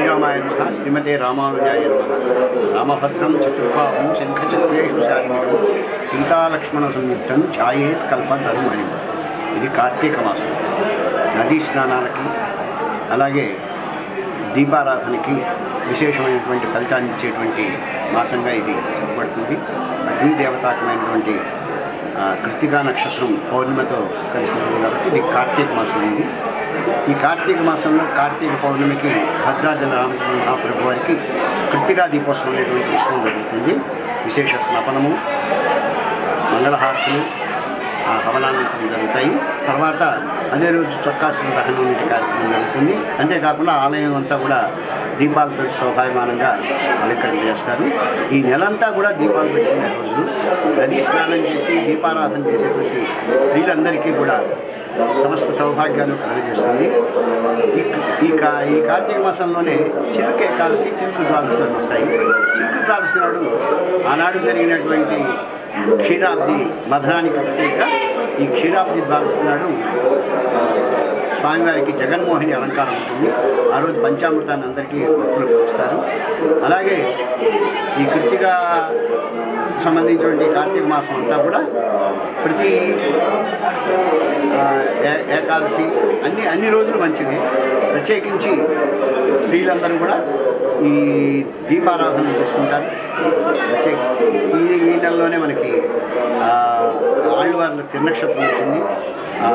శ్రీరామాయ నమ శ్రీమతే రామానుజాయ నమ రామభద్రం చతుర్బాహుం శంఖచక్రేషు శారీరం సీతాలక్ష్మణ సంయుక్తం ఛాయేత్ కల్పధర్మని ఇది కార్తీక మాసం నదీ స్నానాలకి అలాగే దీపారాధనకి విశేషమైనటువంటి ఫలితాన్ని ఇచ్చేటువంటి మాసంగా ఇది చెప్పబడుతుంది అగ్ని దేవతాకమైనటువంటి ఆ, కృత్తికా నక్షత్రం పౌర్ణిమతో కలిసి ఉంటుంది కాబట్టి ఇది కార్తీక మాసం అయింది ఈ కార్తీక మాసంలో కార్తీక పౌర్ణమికి భద్రాచల రామచంద్ర మహాప్రభు వారికి కృత్తికా దీపోత్సవం అనేటువంటి ఉత్సవం జరుగుతుంది విశేష స్నపనము మంగళహారతులు ఆ హవనానంతరం జరుగుతాయి తర్వాత అదే రోజు చొక్కాసుల దహనం వంటి కార్యక్రమం జరుగుతుంది అంతేకాకుండా ఆలయం అంతా కూడా దీపాలతో శోభాయమానంగా అలంకరణ చేస్తారు ఈ నెలంతా కూడా దీపాలు పెట్టుకునే రోజు నదీ స్నానం చేసి దీపారాధన చేసేటువంటి స్త్రీలందరికీ కూడా సమస్త సౌభాగ్యాలు కలుగజేస్తుంది ఈ ఈ కా ఈ కార్తీక మాసంలోనే చిలుక ఏకాదశి చిలుకు ద్వాదశి అని వస్తాయి చిలుకు ద్వాదశి నాడు ఆనాడు జరిగినటువంటి క్షీరాబ్ది మధురానికి ప్రత్యేక ఈ క్షీరాబ్ది ద్వాదశి నాడు ఆ, స్వామివారికి జగన్మోహిని అలంకారం ఉంటుంది ఆ రోజు పంచామృతాన్ని అందరికీ భక్తులకు పంచుతారు అలాగే ఈ కృతిగా సంబంధించినటువంటి కార్తీక మాసం అంతా కూడా ప్రతి ఆ, ఏ- ఏకాదశి అన్ని అన్ని రోజులు మంచివి ప్రత్యేకించి స్త్రీలందరూ కూడా ఈ దీపారాధన చేసుకుంటారు ప్రత్యేక ఈ ఈ నెలలోనే మనకి ఆ, ఆళ్ళవార్ల తిరునక్షత్రం వచ్చింది ఆ,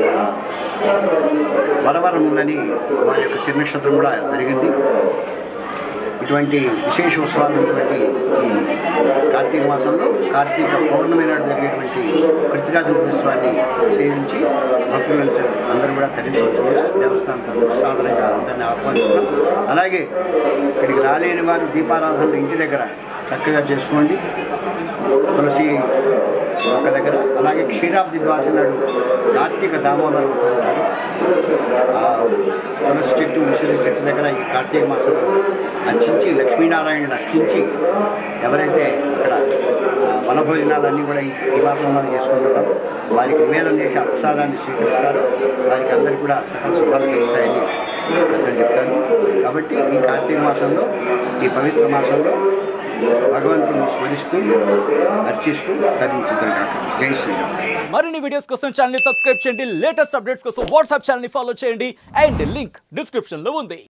వరవరములని వారి యొక్క తిరునక్షత్రం కూడా జరిగింది ఇటువంటి విశేష ఉత్సవాలు ఉన్నటువంటి ఈ కార్తీక మాసంలో కార్తీక పౌర్ణమి నాడు జరిగేటువంటి కృతికా దుర్గోత్సవాన్ని సేవించి భక్తులంతా అందరూ కూడా తరించవలసిందిగా దేవస్థానం తరఫున సాధారణంగా అందరినీ ఆహ్వానిస్తున్నాం అలాగే ఇక్కడికి రాలేని వారు దీపారాధనలు ఇంటి దగ్గర చక్కగా చేసుకోండి తులసి మొక్క దగ్గర అలాగే క్షీరాబ్ది ద్వాసి నాడు కార్తీక దామోదరం అవుతూ ఉంటారు ఆ తులసి చెట్టు ఉసిరి చెట్టు దగ్గర ఈ కార్తీక మాసంలో అర్చించి లక్ష్మీనారాయణని అర్చించి ఎవరైతే అక్కడ ఆ, వనభోజనాలన్నీ కూడా ఈ ఈ మాసంలోనే చేసుకుంటున్నాం వారికి నివేదన చేసి ఆ ప్రసాదాన్ని స్వీకరిస్తారు వారికి అందరికీ కూడా సకల శుభాలు కలుగుతాయని పెద్దలు చెప్తారు కాబట్టి ఈ కార్తీక మాసంలో ఈ పవిత్ర మాసంలో భగవంతుని స్మరిస్తూ అర్చిస్తూ తరించుతారు కాక జై శ్రీరామ్ మరిన్ని వీడియోస్ కోసం ఛానల్ ని సబ్స్క్రైబ్ చేయండి లేటెస్ట్ అప్డేట్స్ కోసం వాట్సాప్ ఛానల్ ని ఫాలో చేయండి అండ్ లింక్ డిస్క్రిప్షన్ లో ఉంది